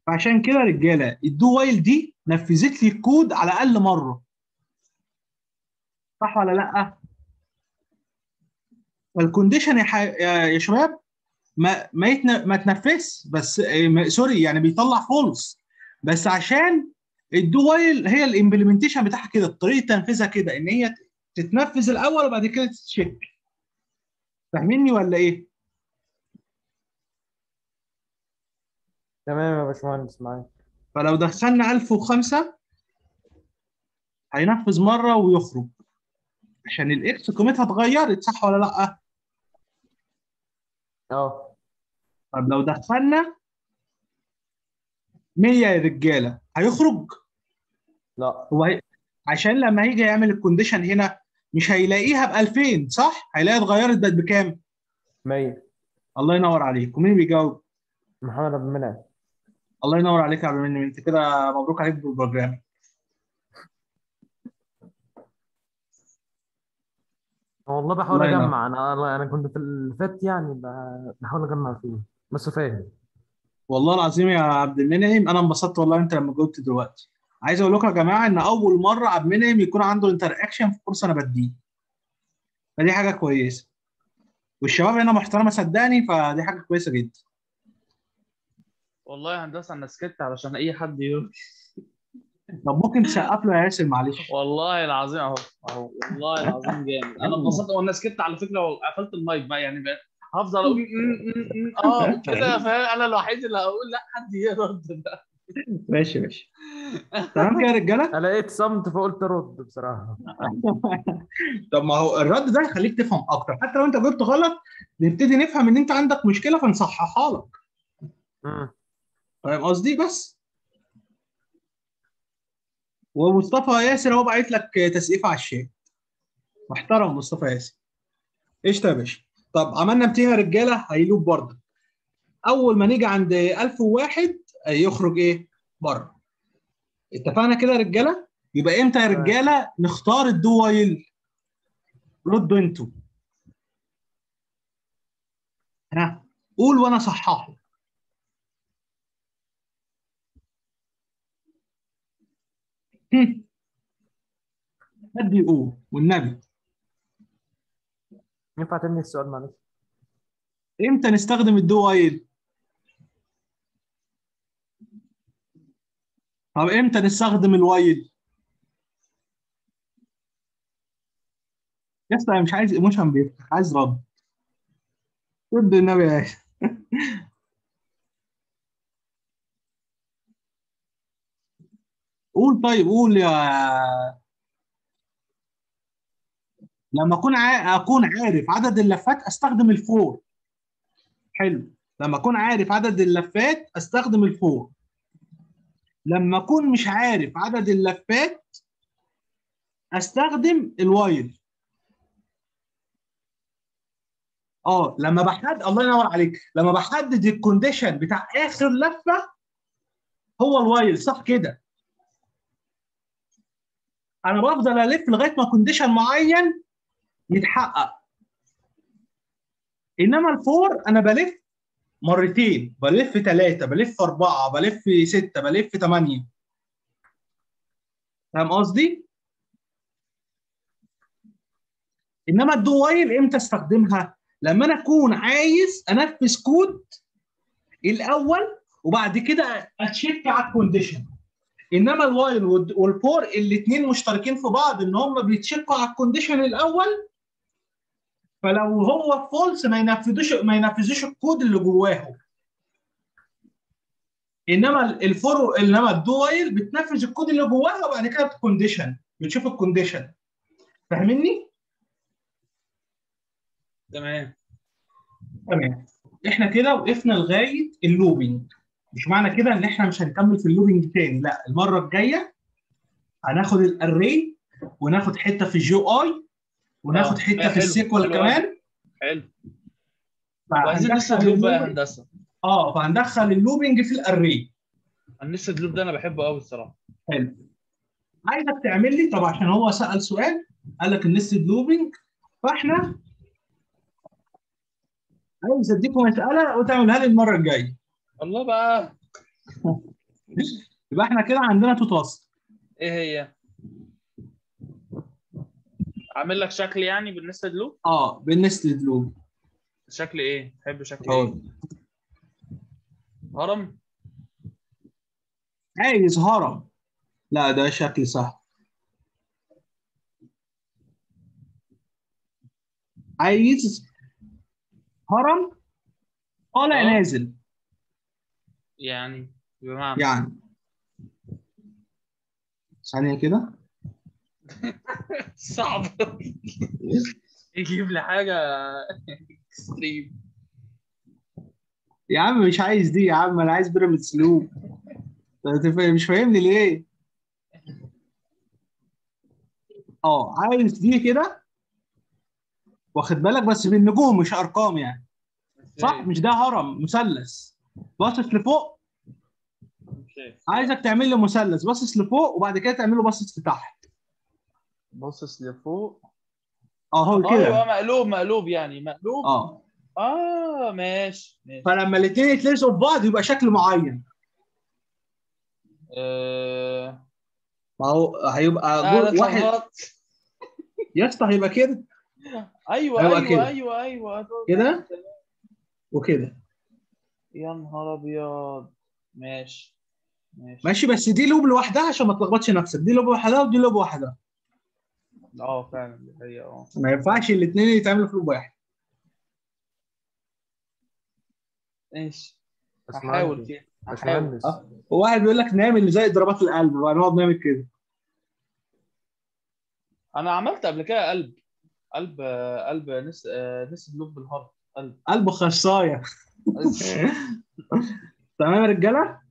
فعشان كده يا رجاله الدو وايل دي نفذت لي الكود على الاقل مره صح ولا لا الكونديشن يا, ح... يا يا شباب ما ما يتن... ما تنفذش بس آه، ما- سوري يعني بيطلع فولس بس عشان الدو وايل هي الامبلمنتيشن بتاعها كده طريقه تنفيذها كده ان هي تتنفذ الاول وبعد كده تتشيك فاهميني ولا ايه؟ تمام يا باشمهندس معاك فلو دخلنا 1005 هينفذ مره ويخرج عشان الاكس قيمتها اتغيرت صح ولا لا؟ اه طب لو دخلنا 100 يا رجاله هيخرج لا هو هي... عشان لما هيجي يعمل الكونديشن هنا مش هيلاقيها ب 2000 صح؟ هيلاقيها اتغيرت بقت بكام؟ 100 الله ينور عليك ومين بيجاوب؟ محمد عبد المنعم الله ينور عليك يا عبد المنعم انت كده مبروك عليك بالبروجرام والله بحاول الله ينور. اجمع انا انا أنا كنت في اللي فات يعني ب- بحاول اجمع فيه بس فاهم والله العظيم يا عبد المنعم انا انبسطت والله انت لما جاوبت دلوقتي عايز اقول لكم يا جماعه ان اول مره عبد المنعم يكون عنده انتر اكشن في كورس انا بديه فدي حاجه كويسه والشباب هنا محترمه صدقني فدي حاجه كويسه جدا والله يا هندسه انا سكت علشان اي حد يقول طب ممكن تسقف له يا ياسر معلش والله العظيم اهو اهو والله العظيم جامد انا انبسطت وانا سكت على فكره وقفلت المايك بقى يعني بقى هفضل اقول م- م- م- اه كده فاهم انا الوحيد اللي هقول لا حد يرد بقى ماشي ماشي تمام كده يا رجاله انا لقيت صمت فقلت رد بصراحه طب ما هو الرد ده يخليك تفهم اكتر حتى لو انت جبت غلط نبتدي نفهم ان انت عندك مشكله فنصححها لك مم. فاهم قصدي بس ومصطفى ياسر اهو بعت لك تسقيف على الشات محترم مصطفى ياسر قشطه يا باشا طب عملنا 200 يا رجاله هيلوب برضه اول ما نيجي عند 1001 يخرج ايه بره اتفقنا كده يا رجاله يبقى امتى يا تمام. رجاله نختار الدو وايل ردوا انتوا ها قول وانا صحح لك. هم. حد يقول والنبي ينفع تنهي السؤال معلش امتى نستخدم الدو وايل طب امتى نستخدم الوايل يا اسطى انا مش عايز ايموشن بيفتح عايز رد رد النبي يا باشا قول طيب قول يا لما اكون عا... اكون عارف عدد اللفات استخدم الفور حلو لما اكون عارف عدد اللفات استخدم الفور لما اكون مش عارف عدد اللفات استخدم الوايل اه لما بحدد الله ينور عليك لما بحدد الكونديشن بتاع اخر لفه هو الوايل صح كده انا بفضل الف لغايه ما كونديشن معين يتحقق انما الفور انا بلف مرتين بلف ثلاثه بلف اربعه بلف سته بلف ثمانيه فاهم قصدي؟ انما الدو وايل امتى استخدمها؟ لما انا اكون عايز انفذ كود الاول وبعد كده اتشيك على الكونديشن انما الوايل والد- والفور الاثنين مشتركين في بعض ان هم بيتشيكوا على الكونديشن الاول فلو هو فولس ما ينفذوش ما ينفذوش الكود اللي جواه انما الفور انما الدو وايل بتنفذ الكود اللي جواها وبعد كده بتكونديشن بتشوف الكونديشن فاهمني؟ تمام تمام احنا كده وقفنا لغايه اللوبينج مش معنى كده ان احنا مش هنكمل في اللوبينج تاني لا المره الجايه هناخد الاري وناخد حته في الجيو اي وناخد آه، حته في حلو، السيكوال حلو كمان حلو وعايزين فهندخل نسد لوب بقى يا اللوبينج- هندسه اه فهندخل اللوبينج في الاري النسد لوب ده انا بحبه قوي الصراحه حلو عايزك تعمل لي طب عشان هو سال سؤال قال لك النستد لوبينج فاحنا عايز اديكم مساله وتعملها لي المره الجايه الله بقى يبقى احنا كده عندنا تو تاسك ايه هي؟ عامل لك شكل يعني بالنسبه للوب اه بالنسبه للوب شكل ايه؟ تحب شكل ايه؟ اهو هرم عايز هرم لا ده شكل سهل عايز هرم طالع آه. نازل يعني بمعنى يعني ثانية كده صعب يجيب لي حاجه اكستريم يا عم مش عايز دي يا عم انا عايز بيراميد سلوك انت فا- مش فاهمني ليه؟ اه عايز دي كده واخد بالك بس بالنجوم مش ارقام يعني صح مش ده هرم مثلث باصص لفوق عايزك تعمل لي مثلث باصص لفوق وبعد كده تعمل له باصص لتحت باصص لفوق اهو اه كده يبقى مقلوب مقلوب يعني مقلوب اه اه ماشي ماشي فلما الاثنين يتلزقوا في بعض يبقى شكل معين آه... ما هو هيبقى انا جول واحد اتلخبطت. يا اسطى هيبقى كده ايوه هيبقى ايوه كده. ايوه ايوه كده؟ وكده يا نهار ابيض ماشي ماشي ماشي بس دي لوب لوحدها عشان ما تلخبطش نفسك دي لوب لوحدها ودي لوب لوحدها اه فعلا دي حقيقة اه ما ينفعش الاثنين يتعملوا في لوب واحد ماشي بس هحاول مهندس كده بس هحاول مهندس آه. وواحد بيقول لك نعمل زي ضربات القلب بقى نقعد نعمل كده انا عملت قبل كده قلب قلب قلب نس نس لوب بالهارد قلب قلب خصايه تمام يا رجاله